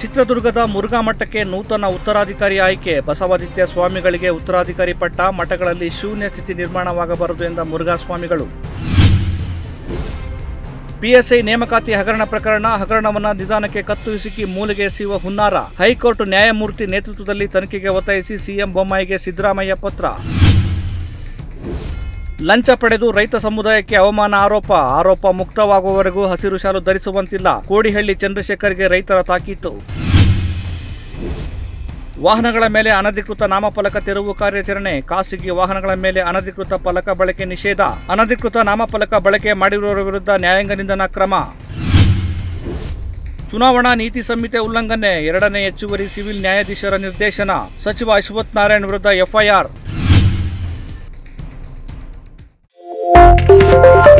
ಚಿತ್ರದುರ್ಗದ ಮುರುಘಾ ಮಠಕ್ಕೆ ನೂತನ ಉತ್ತರಾಧಿಕಾರಿ ಆಯ್ಕೆ ಬಸವಾದಿತ್ಯ ಸ್ವಾಮಿಗಳಿಗೆ ಉತ್ತರಾಧಿಕಾರಿ ಪಟ್ಟ ಮಠಗಳಲ್ಲಿ ಶೂನ್ಯ ಸ್ಥಿತಿ ನಿರ್ಮಾಣವಾಗಬಾರದು ಎಂದ ಮುರುಘಾ ಸ್ವಾಮಿಗಳು ಪಿಎಸ್ಐ ನೇಮಕಾತಿ ಹಗರಣ ಪ್ರಕರಣ ಹಗರಣವನ್ನ ನಿಧಾನಕ್ಕೆ ಕತ್ತು ಹಿಸುಕಿ ಮೂಲೆಗೆ ಎಸೆಯುವ ಹುನ್ನಾರ ಹೈಕೋರ್ಟ್ ನ್ಯಾಯಮೂರ್ತಿ ನೇತೃತ್ವದಲ್ಲಿ ತನಿಖೆಗೆ ಒತ್ತಾಯಿಸಿ ಸಿಎಂ ಬೊಮ್ಮಾಯಿಗೆ ಸಿದ್ದರಾಮಯ್ಯ ಪತ್ರ ಲಂಚ ಪಡೆದು ರೈತ ಸಮುದಾಯಕ್ಕೆ ಅವಮಾನ ಆರೋಪ ಆರೋಪ ಮುಕ್ತವಾಗುವವರೆಗೂ ಹಸಿರು ಶಾಲು ಧರಿಸುವಂತಿಲ್ಲ ಕೋಡಿಹಳ್ಳಿ ಚಂದ್ರಶೇಖರ್ಗೆ ರೈತರ ತಾಕೀತು ವಾಹನಗಳ ಮೇಲೆ ಅನಧಿಕೃತ ನಾಮಫಲಕ ತೆರವು ಕಾರ್ಯಾಚರಣೆ ಖಾಸಗಿ ವಾಹನಗಳ ಮೇಲೆ ಅನಧಿಕೃತ ಫಲಕ ಬಳಕೆ ನಿಷೇಧ ಅನಧಿಕೃತ ನಾಮಫಲಕ ಬಳಕೆ ಮಾಡಿರುವವರ ವಿರುದ್ಧ ನ್ಯಾಯಾಂಗ ನಿಂದನಾ ಕ್ರಮ ಚುನಾವಣಾ ನೀತಿ ಸಂಹಿತೆ ಉಲ್ಲಂಘನೆ ಎರಡನೇ ಹೆಚ್ಚುವರಿ ಸಿವಿಲ್ ನ್ಯಾಯಾಧೀಶರ ನಿರ್ದೇಶನ ಸಚಿವ ಅಶ್ವಥ್ ನಾರಾಯಣ್ ವಿರುದ್ಧ ಎಫ್ಐಆರ್